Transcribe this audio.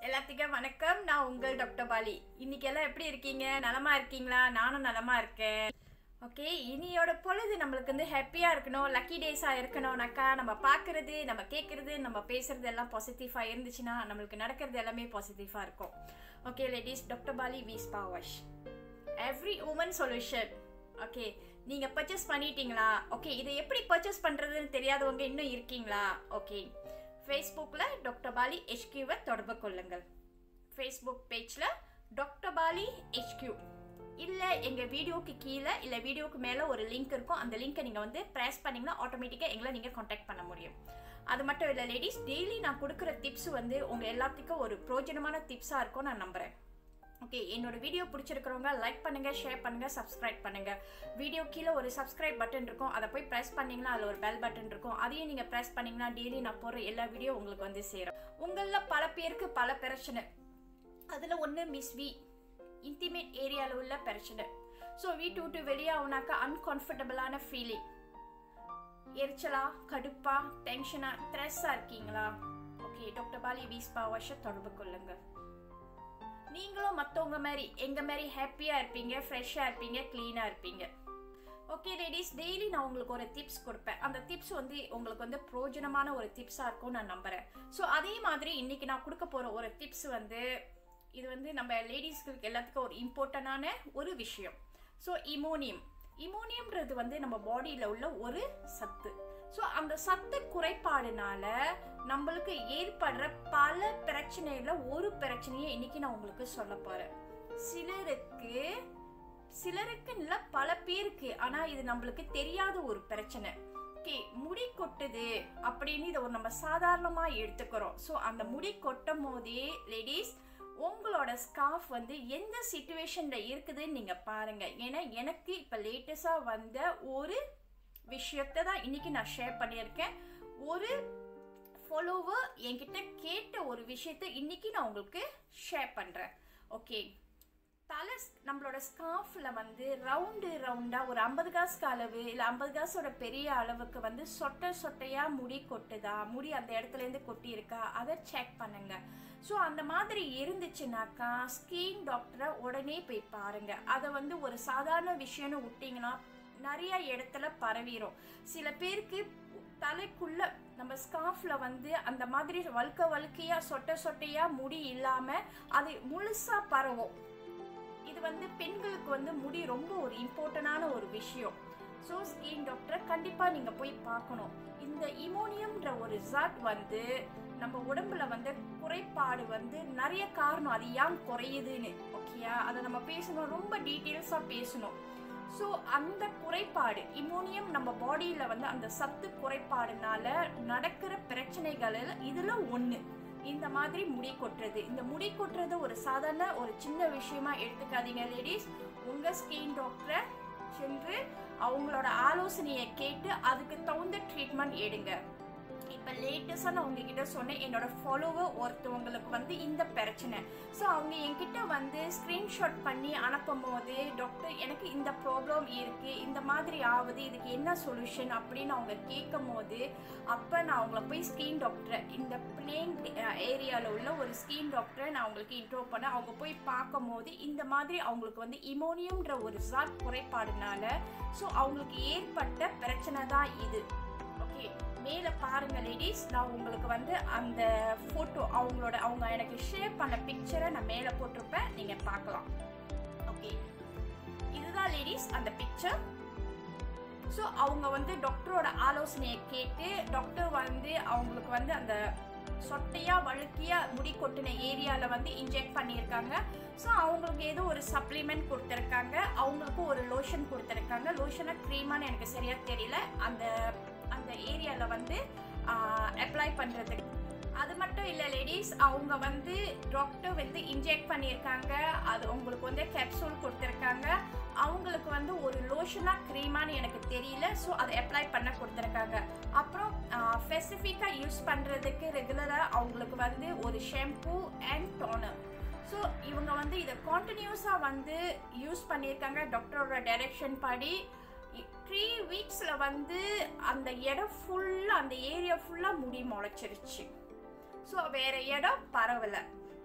எல்லாத்துக்கும் வணக்கம் நான் உங்கள் டாக்டர் பாலி இன்னைக்கு எல்லாம் எப்படி இருக்கீங்க நலமா இருக்கீங்களா நானும் நலமா இருக்கேன் ஓகே இனியோட பொழுது நம்மளுக்கு வந்து ஹாப்பியாக இருக்கணும் லக்கி டேஸாக இருக்கணும்னாக்கா நம்ம பார்க்குறது நம்ம கேட்குறது நம்ம பேசுறது எல்லாம் பாசிட்டிவாக இருந்துச்சுன்னா நம்மளுக்கு நடக்கிறது எல்லாமே பாசிட்டிவாக இருக்கும் ஓகே லேடிஸ் டாக்டர் பாலி வீஸ் பாவாஷ் எவ்ரி உமன் சொல்யூஷன் ஓகே நீங்கள் பர்ச்சேஸ் பண்ணிட்டீங்களா ஓகே இதை எப்படி பர்ச்சேஸ் பண்ணுறதுன்னு தெரியாதவங்க இன்னும் இருக்கீங்களா ஓகே ஃபேஸ்புக்கில் டாக்டர் பாலி ஹெச்கியூவை தொடர்பு கொள்ளுங்கள் ஃபேஸ்புக் பேஜில் டாக்டர் பாலி ஹெச்கியூ இல்லை எங்கள் வீடியோக்கு கீழே இல்லை வீடியோக்கு மேலே ஒரு லிங்க் இருக்கும் அந்த லிங்க்கை நீங்கள் வந்து ப்ரெஸ் பண்ணிங்கன்னா ஆட்டோமேட்டிக்காக எங்களை நீங்கள் காண்டாக்ட் பண்ண முடியும் அது மட்டும் இல்லை லேடிஸ் டெய்லி நான் கொடுக்குற டிப்ஸ் வந்து உங்கள் எல்லாத்துக்கும் ஒரு பிரோஜனமான டிப்ஸாக இருக்கும் நான் நம்புகிறேன் ஓகே என்னோட வீடியோ பிடிச்சிருக்கிறவங்க லைக் பண்ணுங்க ஷேர் பண்ணுங்க சப்ஸ்கிரைப் பண்ணுங்க வீடியோ கீழே ஒரு சப்ஸ்கிரைப் பட்டன் இருக்கும் அதை போய் ப்ரெஸ் பண்ணீங்கன்னா அதில் ஒரு பெல் பட்டன் இருக்கும் அதையும் நீங்கள் ப்ரெஸ் பண்ணீங்கன்னா டெய்லி நான் போடுற எல்லா வீடியோ உங்களுக்கு வந்து சேரும் உங்களில் பல பேருக்கு பல பிரச்சனை அதில் ஒன்று மிஸ் வி இன்டிமேட் ஏரியாவில் உள்ள பிரச்சனை ஸோ வீட்டு விட்டு வெளியே ஆகுனாக்கா அன்கம்ஃபர்டபுளான ஃபீலிங் எரிச்சலா கடுப்பா டென்ஷனா ஸ்ட்ரெஸ்ஸாக இருக்கீங்களா ஓகே டாக்டர் பாலி வீஸ்பா வருஷம் தொடர்பு கொள்ளுங்கள் நீங்களும் மற்றவங்க மாதிரி எங்க மாதிரி ஹாப்பியாக இருப்பீங்க ஃப்ரெஷ்ஷாக இருப்பீங்க க்ளீனாக இருப்பீங்க ஓகே லேடிஸ் டெய்லி நான் உங்களுக்கு ஒரு டிப்ஸ் கொடுப்பேன் அந்த டிப்ஸ் வந்து உங்களுக்கு வந்து பிரோஜனமான ஒரு டிப்ஸாக இருக்கும் நான் நம்புகிறேன் ஸோ அதே மாதிரி இன்னைக்கு நான் கொடுக்க போகிற ஒரு டிப்ஸ் வந்து இது வந்து நம்ம லேடிஸ்க்கு எல்லாத்துக்கும் ஒரு இம்பார்ட்டண்டான ஒரு விஷயம் ஸோ இமோனியம் இமோனியம்ன்றது வந்து நம்ம பாடியில் உள்ள ஒரு சத்து ஸோ அந்த சத்து குறைபாடுனால நம்மளுக்கு ஏற்படுற பல பிரச்சனையில ஒரு பிரச்சனையை இன்னைக்கு நான் உங்களுக்கு சொல்ல போறேன் சிலருக்கு சிலருக்கு இல்ல பல பேருக்கு ஆனா இது நம்மளுக்கு தெரியாத ஒரு பிரச்சனை ஓகே முடி கொட்டுது அப்படின்னு இதை ஒரு நம்ம சாதாரணமா எடுத்துக்கிறோம் ஸோ அந்த முடி கொட்டும் போதே லேடிஸ் உங்களோட ஸ்கார்ஃப் வந்து எந்த சுச்சுவேஷன்ல இருக்குதுன்னு நீங்க பாருங்க ஏன்னா எனக்கு இப்ப லேட்டஸ்டா வந்த ஒரு விஷயத்தை தான் இன்னைக்கு நான் ஷேர் பண்ணியிருக்கேன் ஒரு ஃபாலோவர் என்கிட்ட கேட்ட ஒரு விஷயத்தை இன்னைக்கு நான் உங்களுக்கு ஷேர் பண்ணுறேன் ஓகே தலை நம்மளோட ஸ்கார்ஃபில் வந்து ரவுண்டு ரவுண்டாக ஒரு ஐம்பது காசுக்கு அளவு இல்லை ஐம்பது காசோட பெரிய அளவுக்கு வந்து சொட்டை சொட்டையாக முடி கொட்டுதா முடி அந்த இடத்துலேருந்து கொட்டி இருக்கா அதை செக் பண்ணுங்க ஸோ அந்த மாதிரி இருந்துச்சுனாக்கா ஸ்கின் டாக்டரை உடனே போய் பாருங்க அதை வந்து ஒரு சாதாரண விஷயம்னு விட்டிங்கன்னா நிறைய இடத்துல பரவிடும் சில பேருக்கு தலைக்குள்ள நம்ம ஸ்கார்ஃப்ல வந்து அந்த மாதிரி வழுக்க வழுக்கையா சொட்ட சொட்டையா முடி இல்லாம அது முழுசா பரவும் இது வந்து பெண்களுக்கு வந்து முடி ரொம்ப ஒரு இம்பார்ட்டண்டான ஒரு விஷயம் ஸோ ஸ்கின் டாக்டரை கண்டிப்பாக நீங்கள் போய் பார்க்கணும் இந்த இமோனியம்ன்ற ஒரு ரிசார்ட் வந்து நம்ம உடம்புல வந்து குறைபாடு வந்து நிறைய காரணம் அது ஏன் குறையுதுன்னு ஓகேயா அதை நம்ம பேசணும் ரொம்ப டீட்டெயில்ஸாக பேசணும் ஸோ அந்த குறைபாடு இமோனியம் நம்ம பாடியில் வந்து அந்த சத்து குறைபாடுனால நடக்கிற பிரச்சனைகளில் இதில் ஒன்று இந்த மாதிரி முடி கொட்டுறது இந்த முடி கொட்டுறது ஒரு சாதாரண ஒரு சின்ன விஷயமா எடுத்துக்காதீங்க லேடிஸ் உங்க ஸ்கின் டாக்டரை சென்று அவங்களோட ஆலோசனையை கேட்டு அதுக்கு தகுந்த ட்ரீட்மெண்ட் எடுங்க இப்போ லேட்டஸ்டாக நான் உங்ககிட்ட சொன்னேன் என்னோட ஃபாலோவர் ஒருத்தவங்களுக்கு வந்து இந்த பிரச்சனை ஸோ அவங்க என்கிட்ட வந்து ஸ்க்ரீன்ஷாட் பண்ணி அனுப்பும் போது டாக்டர் எனக்கு இந்த ப்ராப்ளம் இருக்குது இந்த மாதிரி ஆகுது இதுக்கு என்ன சொல்யூஷன் அப்படின்னு அவங்க கேட்கும் போது அப்போ நான் அவங்கள போய் ஸ்கின் டாக்டரை இந்த பிளேன் ஏரியாவில் உள்ள ஒரு ஸ்கின் டாக்டரை நான் அவங்களுக்கு இன்ட்ரோ பண்ண அவங்க போய் பார்க்கும் போது இந்த மாதிரி அவங்களுக்கு வந்து இமோனியம்ன்ற ஒரு ரிசார்ட் குறைபாடுனால ஸோ அவங்களுக்கு ஏற்பட்ட பிரச்சனை தான் இது ஓகே மேலே பாருங்க லேடிஸ் நான் உங்களுக்கு வந்து அந்த ஃபோட்டோ அவங்களோட அவங்க எனக்கு ஷேர் பண்ண பிக்சரை நான் மேலே போட்டிருப்பேன் நீங்கள் பார்க்கலாம் ஓகே இதுதான் லேடிஸ் அந்த பிக்சர் ஸோ அவங்க வந்து டாக்டரோட ஆலோசனையை கேட்டு டாக்டர் வந்து அவங்களுக்கு வந்து அந்த சொட்டையா வழுக்கியா முடி கொட்டின ஏரியாவில் வந்து இன்ஜெக்ட் பண்ணியிருக்காங்க ஸோ அவங்களுக்கு ஏதோ ஒரு சப்ளிமெண்ட் கொடுத்துருக்காங்க அவங்களுக்கு ஒரு லோஷன் கொடுத்துருக்காங்க லோஷனை க்ரீமான்னு எனக்கு சரியாக தெரியல அந்த அந்த ஏரியாவில் வந்து அப்ளை பண்ணுறதுக்கு அது மட்டும் இல்லை லேடிஸ் அவங்க வந்து டாக்டர் வந்து இன்ஜெக்ட் பண்ணியிருக்காங்க அது உங்களுக்கு வந்து கேப்சூல் கொடுத்துருக்காங்க அவங்களுக்கு வந்து ஒரு லோஷனாக க்ரீமான்னு எனக்கு தெரியல ஸோ அதை அப்ளை பண்ண கொடுத்துருக்காங்க அப்புறம் ஸ்பெசிஃபிக்காக யூஸ் பண்ணுறதுக்கு ரெகுலராக அவங்களுக்கு வந்து ஒரு ஷாம்பூ அண்ட் டோனர் ஸோ இவங்க வந்து இதை கான்டினியூஸாக வந்து யூஸ் பண்ணியிருக்காங்க டாக்டரோட டைரக்ஷன் படி த்ரீ வீக்ஸில் வந்து அந்த இடம் ஃபுல்லாக அந்த ஏரியா ஃபுல்லாக முடி முளைச்சிருச்சு ஸோ வேற இடம் பரவலை